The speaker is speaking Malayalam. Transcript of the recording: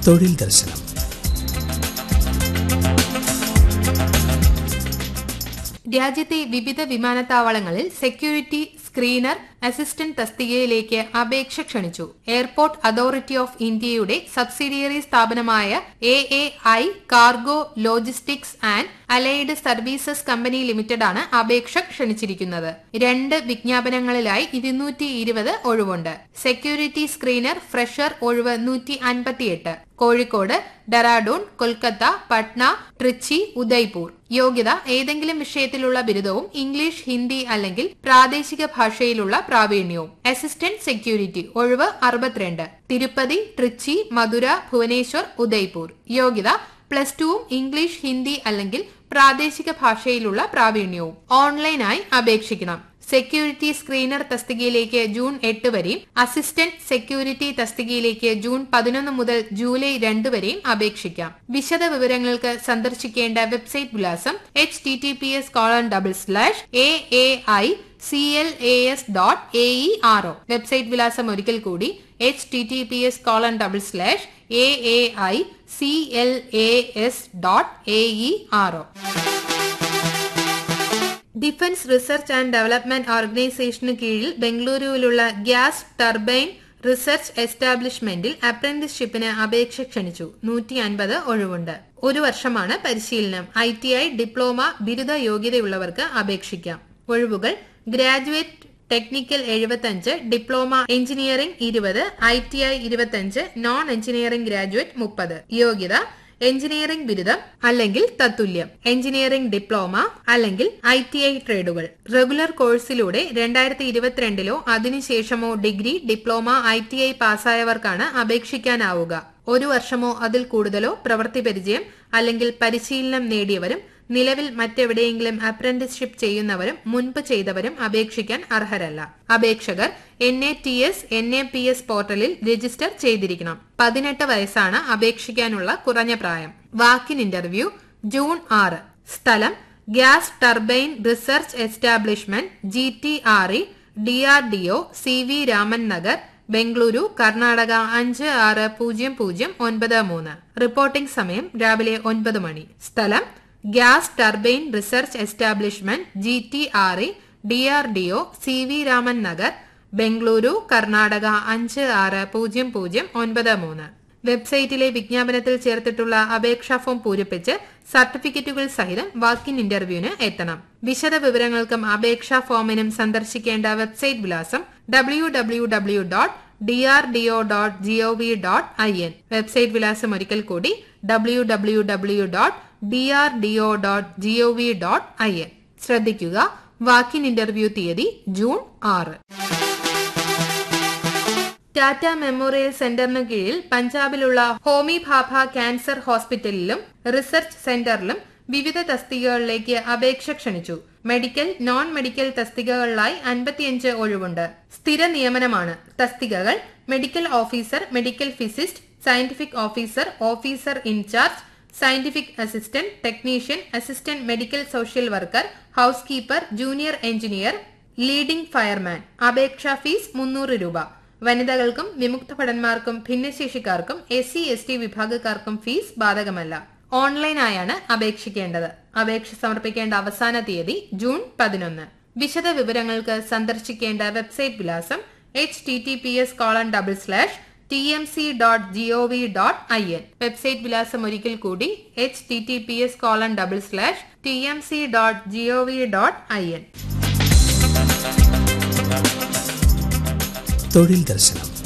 തൊഴിൽ ദർശനം രാജ്യത്തെ വിവിധ വിമാനത്താവളങ്ങളിൽ സെക്യൂരിറ്റി സ്ക്രീനർ അസിസ്റ്റന്റ് തസ്തികയിലേക്ക് അപേക്ഷ ക്ഷണിച്ചു എയർപോർട്ട് അതോറിറ്റി ഓഫ് ഇന്ത്യയുടെ സബ്സിഡിയറി സ്ഥാപനമായ A A I cargo logistics and allied services company limited ആണ് അപേക്ഷ ക്ഷണിച്ചിരിക്കുന്നത് രണ്ട് വിജ്ഞാപനങ്ങളിലായി ഇരുന്നൂറ്റി ഇരുപത് ഒഴിവുണ്ട് സെക്യൂരിറ്റി സ്ക്രീനർ ഫ്രഷർ ഒഴിവ് നൂറ്റി അൻപത്തിയെട്ട് കോഴിക്കോട് ഡെറാഡൂൺ കൊൽക്കത്ത പട്ന ട്രിച്ചി ഉദയ്പൂർ യോഗ്യത ഏതെങ്കിലും വിഷയത്തിലുള്ള ബിരുദവും ഇംഗ്ലീഷ് ഹിന്ദി അല്ലെങ്കിൽ പ്രാദേശിക ഭാഷയിലുള്ള പ്രാവീണ്യവും അസിസ്റ്റന്റ് സെക്യൂരിറ്റി ഒഴിവ് അറുപത്തിരണ്ട് തിരുപ്പതി ട്രിച്ചി മധുര ഭുവനേശ്വർ ഉദയ്പൂർ യോഗ്യത പ്ലസ് ടുവും ഇംഗ്ലീഷ് ഹിന്ദി അല്ലെങ്കിൽ പ്രാദേശിക ഭാഷയിലുള്ള പ്രാവീണ്യവും ഓൺലൈനായി അപേക്ഷിക്കണം സെക്യൂരിറ്റി സ്ക്രീനർ തസ്തികയിലേക്ക് ജൂൺ എട്ട് വരെയും അസിസ്റ്റന്റ് സെക്യൂരിറ്റി തസ്തികയിലേക്ക് ജൂൺ പതിനൊന്ന് മുതൽ ജൂലൈ രണ്ട് വരെയും അപേക്ഷിക്കാം വിശദ വിവരങ്ങൾക്ക് സന്ദർശിക്കേണ്ട വെബ്സൈറ്റ് വിലാസം H T T P S colon double slash A A I C L A S dot A E R O website വിലാസം ഒരിക്കൽ കൂടി H T T P S colon double slash A A I C L A S dot A E R O defence research and development ഓർഗനൈസേഷന് കീഴിൽ ബംഗളൂരുവിലുള്ള ഗ്യാസ് ടർബൈൻ റിസർച്ച് എസ്റ്റാബ്ലിഷ്മെന്റിൽ അപ്രന്റീസ്ഷിപ്പിന് അപേക്ഷ ക്ഷണിച്ചു നൂറ്റി അൻപത് ഒഴിവുണ്ട് ഒരു വർഷമാണ് പരിശീലനം ഐ ടി ഐ ഡിപ്ലോമ ബിരുദ യോഗ്യതയുള്ളവർക്ക് അപേക്ഷിക്കാം ഒഴിവുകൾ ഗ്രാജുവേറ്റ് ടെക്നിക്കൽ എഴുപത്തഞ്ച് ഡിപ്ലോമ എഞ്ചിനീയറിംഗ് ഇരുപത് ഐ ടി ഐ ഇരുപത്തഞ്ച് നോൺ എഞ്ചിനീയറിംഗ് ഗ്രാജുവേറ്റ് മുപ്പത് യോഗ്യത എഞ്ചിനീയറിംഗ് ബിരുദം അല്ലെങ്കിൽ തത്തുല്യം എഞ്ചിനീയറിംഗ് ഡിപ്ലോമ അല്ലെങ്കിൽ ഐ ടി ഐ ട്രേഡുകൾ റെഗുലർ കോഴ്സിലൂടെ രണ്ടായിരത്തി ഇരുപത്തിരണ്ടിലോ അതിനുശേഷമോ degree diploma I T I പാസ്സായവർക്കാണ് അപേക്ഷിക്കാനാവുക ഒരു വർഷമോ അതിൽ കൂടുതലോ പ്രവൃത്തി പരിചയം അല്ലെങ്കിൽ പരിശീലനം നേടിയവരും നിലവിൽ മറ്റെവിടെയെങ്കിലും അപ്രന്റീസ്ഷിപ്പ് ചെയ്യുന്നവരും മുൻപ് ചെയ്തവരും അപേക്ഷിക്കാൻ അർഹരല്ല അപേക്ഷകർ N A T S N A P S പോർട്ടലിൽ രജിസ്റ്റർ ചെയ്തിരിക്കണം പതിനെട്ട് വയസ്സാണ് അപേക്ഷിക്കാനുള്ള കുറഞ്ഞ പ്രായം വാക്കിൻ ഇന്റർവ്യൂ ജൂൺ ആറ് സ്ഥലം gas turbine research establishment G T R E D R D O C V Raman Nagar Bengaluru Karnataka അഞ്ച് ആറ് പൂജ്യം പൂജ്യം ഒൻപത് മൂന്ന് റിപ്പോർട്ടിംഗ് സമയം രാവിലെ ഒൻപത് മണി സ്ഥലം gas turbine research establishment G T R E D R D O C V Raman Nagar Bengaluru Karnataka അഞ്ച് ആറ് പൂജ്യം പൂജ്യം ഒൻപത് മൂന്ന് വെബ്സൈറ്റിലെ വിജ്ഞാപനത്തിൽ ചേർത്തിട്ടുള്ള അപേക്ഷാ ഫോം പൂരിപ്പിച്ച് സർട്ടിഫിക്കറ്റുകൾ സഹിതം വാക്കിൻ ഇന്റർവ്യൂവിന് എത്തണം വിശദ വിവരങ്ങൾക്കും അപേക്ഷാ ഫോമിനും സന്ദർശിക്കേണ്ട വെബ്സൈറ്റ് വിലാസം W W W dot D R D O dot G O V dot I N website വിലാസം ഒരിക്കൽ കൂടി W W W dot D R D O dot G O V dot I N ശ്രദ്ധിക്കുക വാക്കിൻ ഇന്റർവ്യൂ തീയതി ജൂൺ ആറ് ടാറ്റ മെമ്മോറിയൽ സെന്ററിനു കീഴിൽ പഞ്ചാബിലുള്ള ഹോമി ഭാഭ ക്യാൻസർ ഹോസ്പിറ്റലിലും റിസർച്ച് സെന്ററിലും വിവിധ തസ്തികകളിലേക്ക് അപേക്ഷ ക്ഷണിച്ചു മെഡിക്കൽ നോൺ മെഡിക്കൽ തസ്തികകളിലായി അൻപത്തിയഞ്ച് ഒഴിവുണ്ട് സ്ഥിര നിയമനമാണ് തസ്തികകൾ medical officer medical physicist scientific officer officer in charge scientific assistant technician assistant medical social worker house keeper junior engineer leading fireman അപേക്ഷാ ഫീസ് മുന്നൂറ് രൂപ വനിതകൾക്കും വിമുക്ത ഭടന്മാർക്കും ഭിന്നശേഷിക്കാർക്കും എസ് സി എസ് ടി വിഭാഗക്കാർക്കും ഫീസ് ബാധകമല്ല ഓൺലൈനായാണ് അപേക്ഷിക്കേണ്ടത് അപേക്ഷ സമർപ്പിക്കേണ്ട അവസാന തീയതി ജൂൺ പതിനൊന്ന് വിശദ വിവരങ്ങൾക്ക് സന്ദർശിക്കേണ്ട വെബ്സൈറ്റ് വിലാസം H T T P S colon double slash T M C dot G O V dot I N website വിലാസം ഒരിക്കൽ കൂടി H T T P S colon double slash T M C dot G O V dot I N തൊഴിൽ ദർശനം